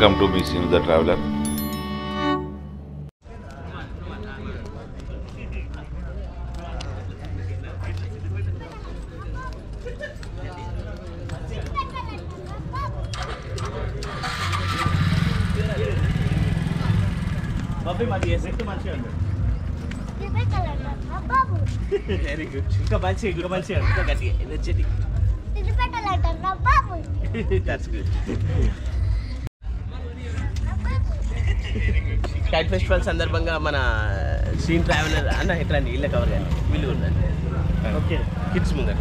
Welcome to mission the traveller Bobby మాది set మంచిగా ఉంది బాబు వెరీ గుడ్ ఇంకా మంచిగా ఇంకా మంచిగా ఇంకా గట్టిగా ఎనర్జెటిక్ ఇది పెట్టాలంటారా బాబు దట్స్ గుడ్ కైట్ ఫెస్టివల్ సందర్భంగా మన సీన్ ట్రావెలర్ అన్న ఎట్లండి ఇళ్ళ కవర్ కానీ వీళ్ళు ఉన్నారు ఓకే కిడ్స్ ముంగట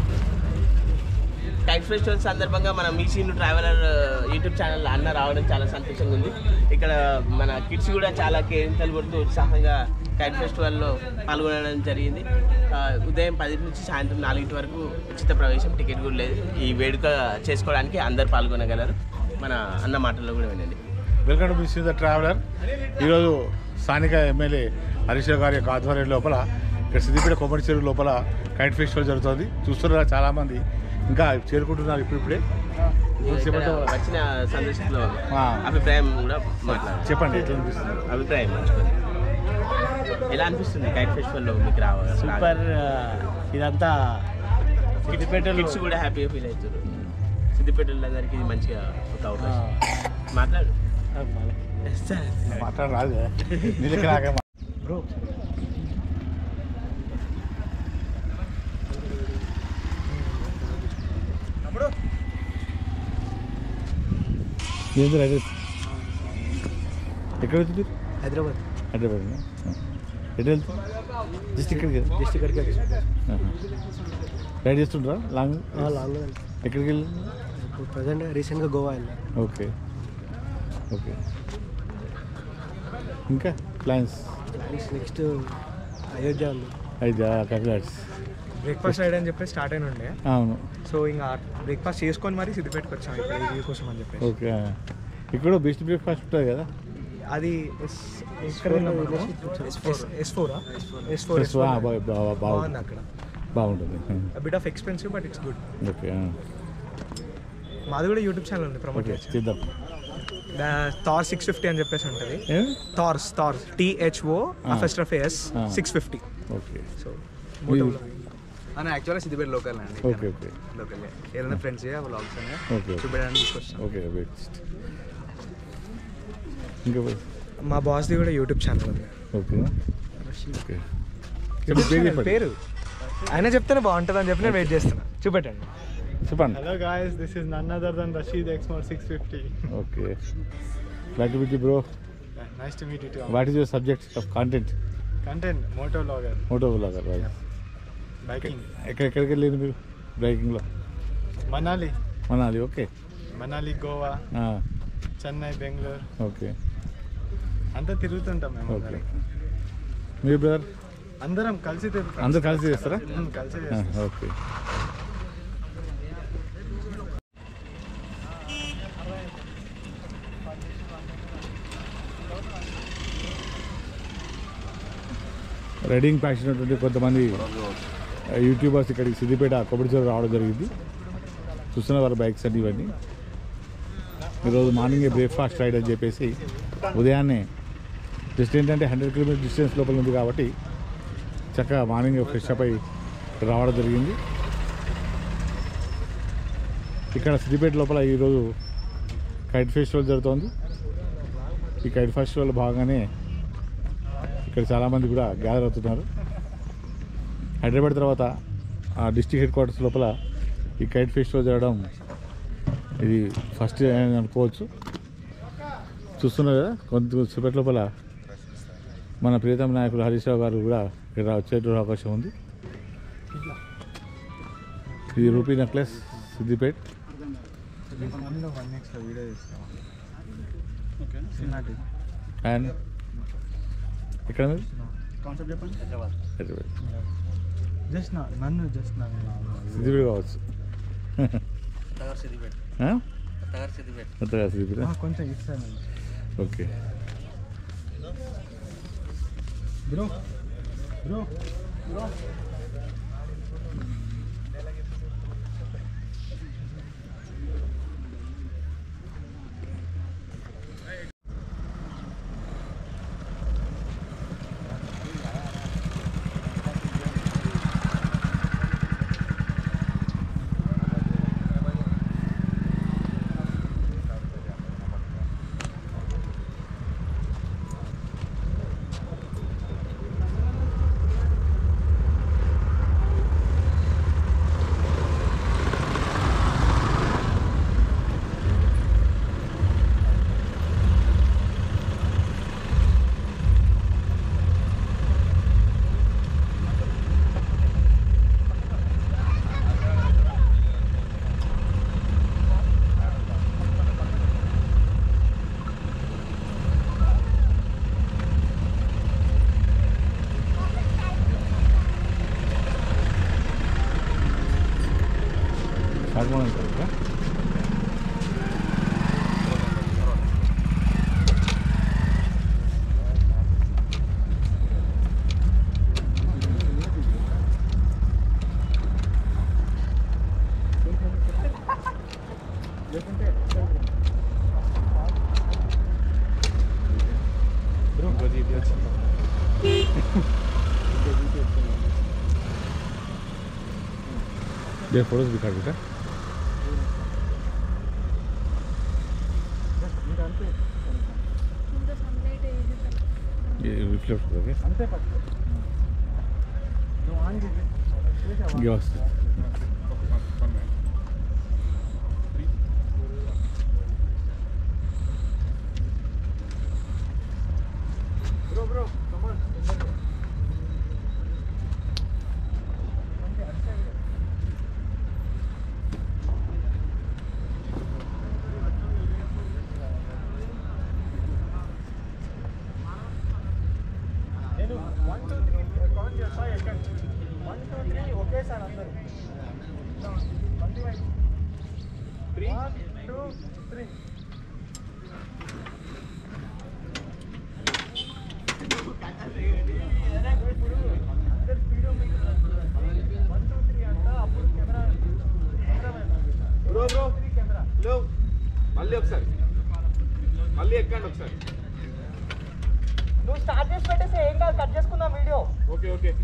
కైట్ ఫెస్టివల్ సందర్భంగా మన mission traveller YouTube channel అన్న రావడం చాలా సంతోషంగా ఉంది ఇక్కడ మన కిడ్స్ కూడా చాలా కేరింతలు కొడుతూ ఉత్సాహంగా కైట్ ఫెస్టివల్లో పాల్గొనడం జరిగింది ఆ, ఉదయం పది నుంచి సాయంత్రం నాలుగింటి వరకు ఉచిత ప్రవేశం టికెట్ కూడా లేదు ఈ వేడుక చేసుకోవడానికి అందరు పాల్గొనగలరు మన అన్న మాటల్లో కూడా వినండి welcome to mission the traveller ఈరోజు స్థానిక ఎమ్మెల్యే హరీష్ రావు గారి యొక్క ఆధ్వర్యం లోపల ఇక్కడ సిద్దిపేట కొమ్మడి చెరువు లోపల కైట్ ఫెస్టివల్ జరుగుతుంది చూస్తున్నారు చాలామంది ఇంకా చేరుకుంటున్నారు ఇప్పుడిప్పుడే ఇక్కడ చెప్పండి. వచ్చిన సందర్శకుల ఆ. అభిప్రాయం కూడా మాట్లాడారు చెప్పండి ఎట్లా అనిపిస్తుంది అభిప్రాయం మంచుకోండి ఎలా అనిపిస్తుంది కైట్ ఫెస్టివల్లో మీకు రావాలి సూపర్ ఇదంతా సిద్దిపేటలో కిడ్స్ కూడా హ్యాపీగా ఫీల్ అవుతారు సిద్దిపేటలందరికీ ఇది మంచిగా ఒక అవకాశం మాట్లాడు మాట్లాడరాదు నీళ్ళకి రాగా బ్రో ఏంది రైట్ ఎక్కడ వెళ్తుంది హైదరాబాద్ హైదరాబాద్ ఎటు వెళ్తుంది జస్ట్ ఇక్కడికి జస్ట్ ఇక్కడికి రైడ్ చేస్తుండ్రా లాంగ్ లాంగ్ ఎక్కడికి వెళ్ళి ఇప్పుడు ప్రజెంట్ రీసెంట్గా గోవా వెళ్ళా ఓకే ఓకే ఇంకా ప్లాన్స్ నెక్స్ట్ అయోధ్య ఉంది అయితే కంగ్రాట్స్ బ్రేక్ఫాస్ట్ రైడ్ అని చెప్పి స్టార్ట్ అయిన ఉండే అవును సో ఇంకా బ్రేక్ఫాస్ట్ చేసుకొని మరి సిద్దిపేటకి వచ్చాం ఇప్పుడు ఈ రివ్యూ కోసం అని చెప్పి ఓకే ఇక్కడ బెస్ట్ బ్రేక్ఫాస్ట్ ఉంటుంది కదా అది ఎస్ ఎక్కడ తిన్నాం మనము? ఎస్ ఫోరా ఎస్ ఫోర్ Yes, ఆ, బా- బా- బా- బాగుంది అక్కడ బాగుంటుంది bit of expensive but it's good okay మాది కూడా యూట్యూబ్ ఛానల్ ఉంది ప్రమోట్ ఓకే చేయొచ్చు చేద్దాం థార్ సిక్స్ ఫిఫ్టీ అని చెప్పేసి ఉంటుంది ఏం? Thars Thars T H O Ah. First of yes Ah. Six fifty okay so మీ- అన్న యాక్చువల్గా సిద్దిపేట లోకల్ అండి ఓకే ఓకే లోకల్ ఏదైనా ఫ్రెండ్స్ వ్లాగ్స్ అని ఓకే చూపించడానికి తీసుకొచ్చాం ఓకే వెయిట్ ఇంకా మా బాస్ది కూడా యూట్యూబ్ ఛానల్ ఉంది ఓకే ఓకే యూట్యూబ్ పేరు ఛానల్ చెప్పండి. పేరు ఆయన చెప్తేనే బాగుంటుంది అని చెప్పి నేను వెయిట్ చేస్తున్నా చూపెట్టండి చెప్పండి Hello guys, this is none other than Rashid Exmore 650. Okay glad to meet bro Yeah, nice to meet you too. What is your subject of content Content, moto vlogger, moto vlogger biking. ఎక్కడెక్కడికి వెళ్ళింది మీరు బైకింగ్లో Manali, Manali okay Manali, Goa, Chennai, Bangalore. Okay అంతా తిరుగుతుంటాం మేము okay అందరం. మీ brother అందరం కలిసి తిరుగుతాం అందరు కలిసి చేస్తారా ఉమ్, కలిసి ఆ, చేస్తాం ఓకే రైడింగ్ ప్యాషన్ ఉన్నటువంటి కొంతమంది యూట్యూబర్స్ ఇక్కడికి సిద్దిపేట కొబ్బరిచెరు రావడం జరిగింది చూస్తున్న వారి బైక్స్ అన్ని ఇవన్నీ ఈరోజు మార్నింగే బ్రేక్ఫాస్ట్ రైడ్ అని చెప్పేసి ఉదయాన్నే జస్ట్ ఏంటంటే హండ్రెడ్ కిలోమీటర్ డిస్టెన్స్ లోపల ఉంది కాబట్టి చక్కగా మార్నింగ్ ఫ్రెష్ అప్ అయి ఇక్కడ రావడం జరిగింది ఇక్కడ సిద్దిపేట లోపల ఈరోజు కైట్ ఫెస్టివల్ జరుగుతోంది ఈ కైట్ ఫెస్టివల్ భాగంగానే ఇక్కడ చాలామంది కూడా గ్యాదర్ అవుతున్నారు హైదరాబాద్ తర్వాత ఆ డిస్టిక్ హెడ్ క్వార్టర్స్ లోపల ఈ కైట్ ఫెస్టివల్ జరగడం ఇది ఫస్ట్ అని అనుకోవచ్చు చూస్తున్నారు కదా కొంత సేపటి లోపల మన ప్రియతమ నాయకుడు హరీష్ రావు గారు కూడా ఇక్కడ వచ్చేటువంటి అవకాశం ఉంది ఇది రూపీ నెక్లెస్ సిద్దిపేట్ అండ్ ఇక్కడ మీరు హైదరాబాద్ జస్ట్ నన్ను జస్ట్ సిద్దిపేట కావచ్చు ఆ? కొత్తగా సిద్దిపేట కొంచెం ఇస్తాను okay bro bro start model కదా ये फोटोज दिखा बेटा ये रिफ्लेक्ट करोगे అంతే పట్టు నువ్వు ఆన్ చేసి చేసావా? ये वक्त బ్రో బ్రో కమాన్ నేను వన్ టూ త్రీ కౌంట్ చేస్తా ఎక్కండి వన్ టూ త్రీ ఒకేసారి అందరూ three one two three one two three అంట అప్పుడు కెమెరా బ్రో బ్రో కెమెరా లో మళ్ళీ ఒకసారి మళ్ళీ ఎక్కండి ఒకసారి నువ్వు స్టార్ట్ చేసి పెట్టేసి ఏం కాదు కట్ చేసుకుందాం video okay okay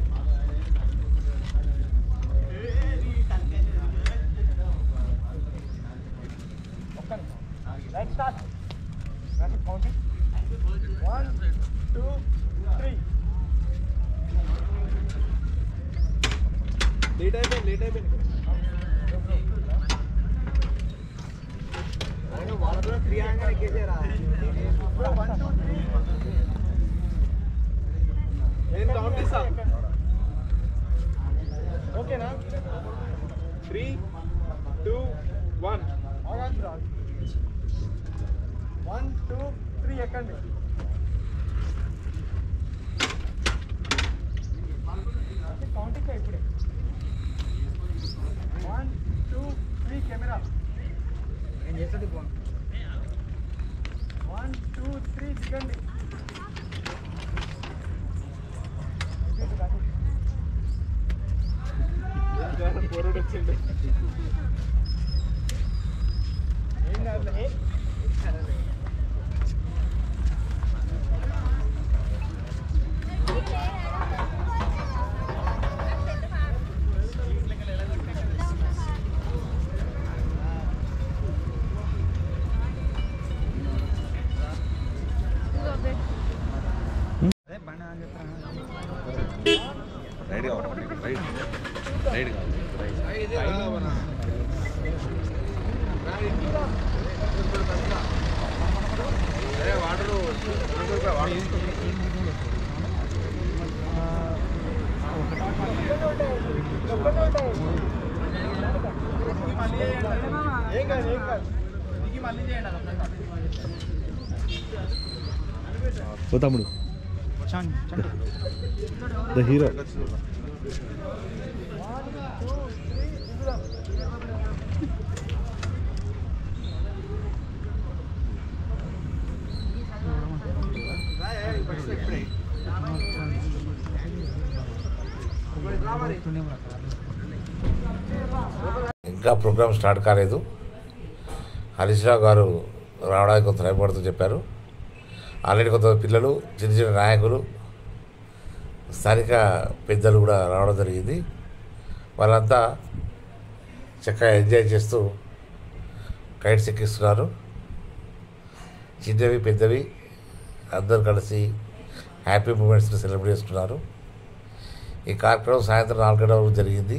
right start counting one two three late అయిపోయింది లేట్ అయిపోయింది వాళ్ళ కూడా ఫ్రీ హ్యాండ్ ఎక్కేసారా బ్రో వన్ టూ త్రీ నేను కౌంట్ చేస్తా ఓకేనా త్రీ టూ వన్ ఆగాలి బ్రో వన్ టూ త్రీ ఎక్కండి అంటే కౌంటింగ్ ఇప్పుడే వన్ టూ త్రీ కెమెరా నేను చేస్తుంది ఫోన్ వన్ టూ త్రీ దిగండి ఫోర్వర్డ్ వచ్చింది ఏం కాదులే ఏం కాదు ఏం కాదు దిగి మళ్ళీ చేయండి అదంతా ఓ తమ్ముడు ద హీరో ఇంకా ప్రోగ్రామ్ స్టార్ట్ కాలేదు హరీష్ రావు గారు రావడానికి కొంత టైం పడుతుంది చెప్పారు ఆల్రెడీ కొంత పిల్లలు చిన్న చిన్న నాయకులు స్థానిక పెద్దలు కూడా రావడం జరిగింది వాళ్ళంతా చక్కగా ఎంజాయ్ చేస్తూ కైట్స్ ఎక్కిస్తున్నారు చిన్నవి పెద్దవి అందరూ కలిసి హ్యాపీ మూమెంట్స్ని సెలబ్రేట్ చేసుకున్నారు ఈ కార్యక్రమం సాయంత్రం నాలుగు గంటల వరకు జరిగింది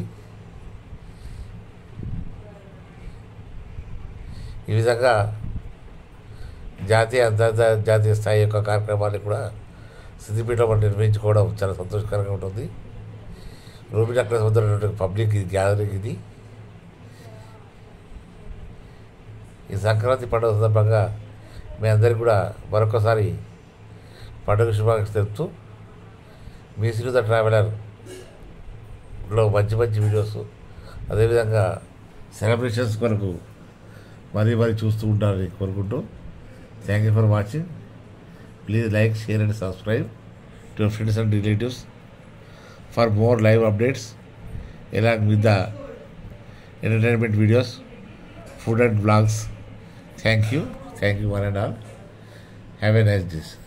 ఈ విధంగా జాతీయ అంతర్జాతీయ స్థాయి యొక్క కార్యక్రమాన్ని కూడా సిద్దిపేటలో మనం నిర్వహించుకోవడం చాలా సంతోషకరంగా ఉంటుంది రూబీ అక్కడ ఉన్నటువంటి పబ్లిక్ ఇది గ్యాదరింగ్ ఇది ఈ సంక్రాంతి పండుగ సందర్భంగా మీ అందరికీ కూడా మరొకసారి పండుగ శుభాకాంక్షలు తెలుపుతూ మీ శ్రీధ ట్రావెలర్లో మంచి మంచి వీడియోస్ అదేవిధంగా సెలబ్రేషన్స్ కొరకు మరీ మరీ చూస్తూ ఉంటారని కోరుకుంటూ thank you for watching please like share and subscribe to friends and relatives for more live updates along with the entertainment videos, food and vlogs. Thank you. Thank you one and all. Have a nice day.